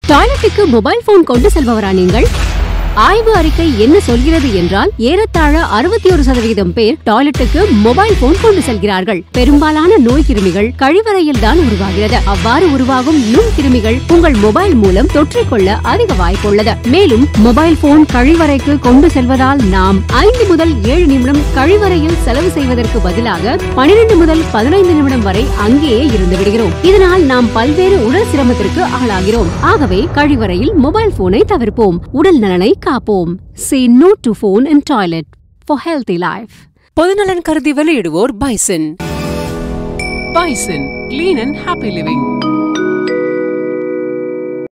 டாய்லெட்டுக்கு mobile phone கொண்டு செல்பவரா நீங்கள் ஆய்வு அறிக்கை என்ன சொல்கிறது என்றால் ஏறத்தாழ அறுபத்தி ஒரு சதவீதம் பேர் டாய்லெட்டுக்கு மொபைல் போன் கொண்டு செல்கிறார்கள் பெரும்பாலான நோய் கிருமிகள் கழிவறையில் தான் உருவாகிறது அவ்வாறு உருவாகும் நுண் கிருமிகள் உங்கள் மொபைல் மூலம் தொற்றிக்கொள்ள அதிக வாய்ப்புள்ளது மேலும் மொபைல் போன் கழிவறைக்கு கொண்டு செல்வதால் நாம் ஐந்து முதல் ஏழு நிமிடம் கழிவறையில் செலவு செய்வதற்கு பதிலாக பனிரெண்டு முதல் பதினைந்து நிமிடம் வரை அங்கேயே இருந்து விடுகிறோம் இதனால் நாம் பல்வேறு உடல் சிரமத்திற்கு ஆளாகிறோம் ஆகவே கழிவறையில் மொபைல் போனை தவிர்ப்போம் உடல் நலனை காப்போம் say no to phone in toilet for healthy life பொதுநலன் கருதி வெளியிடுவோர் Bison Bison clean and happy living